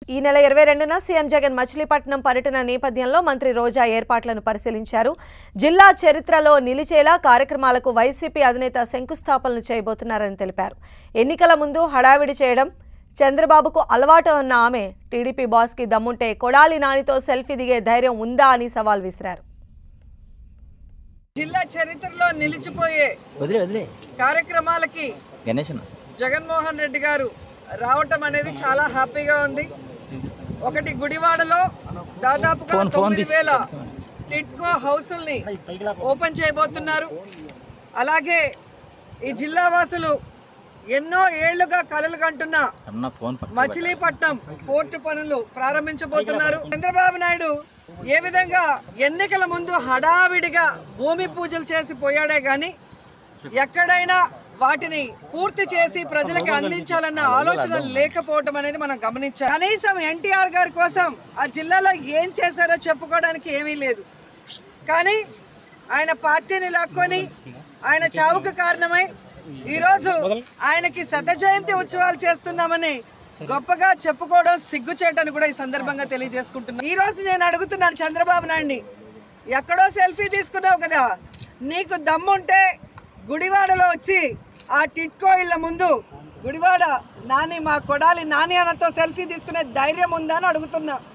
ఈ నెల ఇరవై రెండున సీఎం జగన్ మచిలీపట్నం పర్యటన నేపథ్యంలో మంత్రి రోజా ఏర్పాట్లను పరిశీలించారు జిల్లా చరిత్రలో నిలిచేలా కార్యక్రమాలకు వైసీపీ అధినేత శంకుస్థాపనలు చేయబోతున్నారని తెలిపారు ఎన్నికల ముందు హడావిడి చేయడం చంద్రబాబుకు అలవాటు అన్న ఆమె టీడీపీ బాస్కి దమ్ముంటే కొడాలి నానితో సెల్ఫీ దిగే ధైర్యం ఉందా అని సవాల్ విసిరారు జిల్లా చరిత్రలో నిలిచిపోయే వదిలే వదిలే కార్యక్రమాలకి గణేష్ అన్న జగన్మోహన్ రెడ్డి గారు రావటం అనేది చాలా హ్యాపీగా ఉంది ఒకటి గుడివాడలో దాదాపుగా ఫోన్- ఫోన్ తొమ్మిది తీసి- వేల టిట్కో హౌసుల్ని ఓపెన్ చేయబోతున్నారు అలాగే ఈ జిల్లా వాసులు ఎన్నో ఏళ్లుగా కలలు కంటున్న అన్న ఫోన్ పక్కన మచిలీపట్నం పోర్టు పనులు ప్రారంభించబోతున్నారు చంద్రబాబు నాయుడు ఏ విధంగా ఎన్నికల ముందు హడావిడిగా భూమి పూజలు చేసి పోయాడే గాని ఎక్కడైనా వాటిని పూర్తి చేసి ప్రజలకు అందించాలన్న ఆలోచన లేకపోవడం అనేది మనం గమనించాం కనీసం ఎన్టీఆర్ గారి కోసం ఆ జిల్లాలో ఏం చేశారో చెప్పుకోవడానికి ఏమీ లేదు కానీ ఆయన పార్టీని లాక్కొని ఆయన చావుకు కారణమై ఈరోజు ఆయనకి శత జయంతి ఉత్సవాలు చేస్తున్నామని గొప్పగా చెప్పుకోవడం సిగ్గుచేటని కూడా ఈ సందర్భంగా తెలియజేసుకుంటున్నాను ఈ రోజు నేను అడుగుతున్నాను చంద్రబాబు నాయుడిని ఎక్కడో సెల్ఫీ తీసుకున్నావు కదా నీకు దమ్ముంటే గుడివాడలో వచ్చి ఆ టిట్కో ఇళ్ళ ముందు గుడివాడ నాని మా కొడాలి నాని అన్నతో సెల్ఫీ తీసుకునే ధైర్యం ఉందా అని అడుగుతున్నా